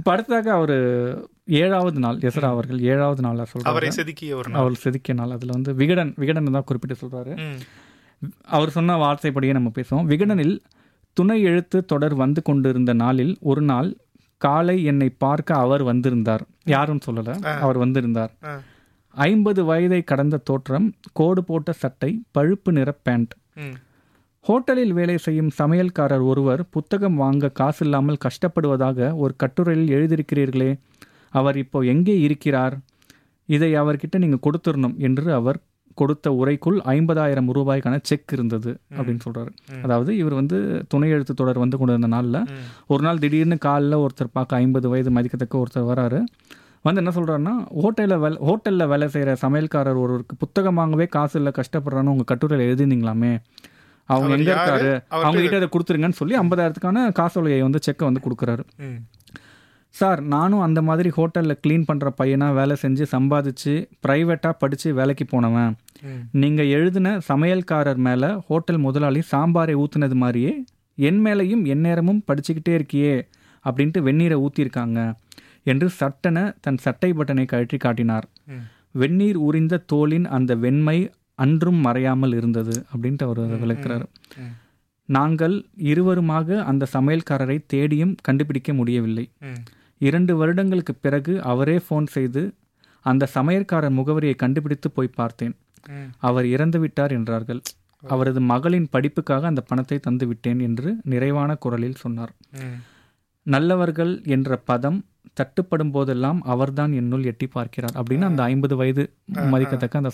இப்போ அடுத்ததாக அவர் ஏழாவது நாள் எசரா அவர்கள் ஏழாவது நாளாக சொல்கிறார் அவரை செதுக்கிய ஒரு நாள் அவர் செதுக்கிய நாள் அதில் வந்து விகடன் விகடன் தான் குறிப்பிட்டு சொல்கிறாரு ம். அவர் சொன்ன வார்த்தைப்படியே நம்ம பேசுவோம் விகடனில் துணை எழுத்து தொடர் வந்து கொண்டிருந்த நாளில் ஒரு நாள் காலை என்னை பார்க்க அவர் வந்திருந்தார் யாரும் சொல்லல அவர் வந்திருந்தார் ஆ. ஐம்பது வயதை கடந்த தோற்றம் கோடு போட்ட சட்டை பழுப்பு நிற பேண்ட் ம். ஹோட்டலில் வேலை செய்யும் சமையல்காரர் ஒருவர் புத்தகம் வாங்க காசில்லாமல் கஷ்டப்படுவதாக ஒரு கட்டுரையில் எழுதியிருக்கிறீர்களே அவர் இப்போ எங்கே இருக்கிறார் இதை அவர்கிட்ட நீங்கள் கொடுத்துடணும் என்று அவர் கொடுத்த உரைக்குள் ஐம்பதாயிரம் ரூபாய்க்கான செக் இருந்தது அப்படின்னு சொல்றாரு அதாவது இவர் வந்து துணை எழுத்து தொடர் வந்து கொண்டு இருந்த நாளில் ம். ஒரு நாள் திடீர்னு காலில் ஒருத்தர் பார்க்க ஐம்பது வயது மதிக்கத்தக்க ஒருத்தர் வராரு வந்து என்ன சொல்றாருன்னா ஹோட்டலில் வேலை ஹோட்டலில் வேலை செய்கிற சமையல்காரர் ஒருவருக்கு புத்தகம் வாங்கவே காசு இல்லை கஷ்டப்படுறான்னு உங்கள் கட்டுரையில் எழுதிருந்தீங்களாமே அவங்க அவர் எங்கே யாரு? இருக்காரு அவர் அவங்க கிட்ட அதை கொடுத்துருங்கன்னு சொல்லி ஐம்பதாயிரத்துக்கான காசோலையை வந்து செக்கை வந்து கொடுக்குறாரு ம். சார் நானும் அந்த மாதிரி ஹோட்டலில் க்ளீன் பண்ணுற பையனாக வேலை செஞ்சு சம்பாதிச்சு ப்ரைவேட்டாக படித்து வேலைக்கு போனவன் ம். நீங்கள் எழுதின சமையல்காரர் மேலே ஹோட்டல் முதலாளி சாம்பாரை ஊற்றுனது மாதிரியே என் மேலேயும் எந்நேரமும் படிச்சுக்கிட்டே இருக்கியே அப்படின்ட்டு வெந்நீரை ஊற்றிருக்காங்க என்று சட்டென தன் சட்டை பட்டனை கழற்றி காட்டினார் ம். வெந்நீர் உறிந்த தோலின் அந்த வெண்மை அன்றும் மறையாமல் இருந்தது அப்படின்ட்டு அவர் அதை விளக்குறாரு ம். நாங்கள் இருவருமாக அந்த சமையல்காரரை தேடியும் கண்டுபிடிக்க முடியவில்லை ம். இரண்டு வருடங்களுக்கு பிறகு அவரே ஃபோன் செய்து அந்த சமையற்காரர் முகவரியை கண்டுபிடித்து போய் பார்த்தேன் ம். அவர் இறந்து விட்டார் என்றார்கள் அவரது மகளின் படிப்புக்காக அந்த பணத்தை தந்து விட்டேன் என்று நிறைவான குரலில் சொன்னார் ம். நல்லவர்கள் என்ற பதம் தட்டுப்படும் போதெல்லாம் அவர்தான் என்னுள் எட்டி பார்க்கிறார் அப்படின்னு அந்த ஐம்பது வயது மதிக்கத்தக்க அந்த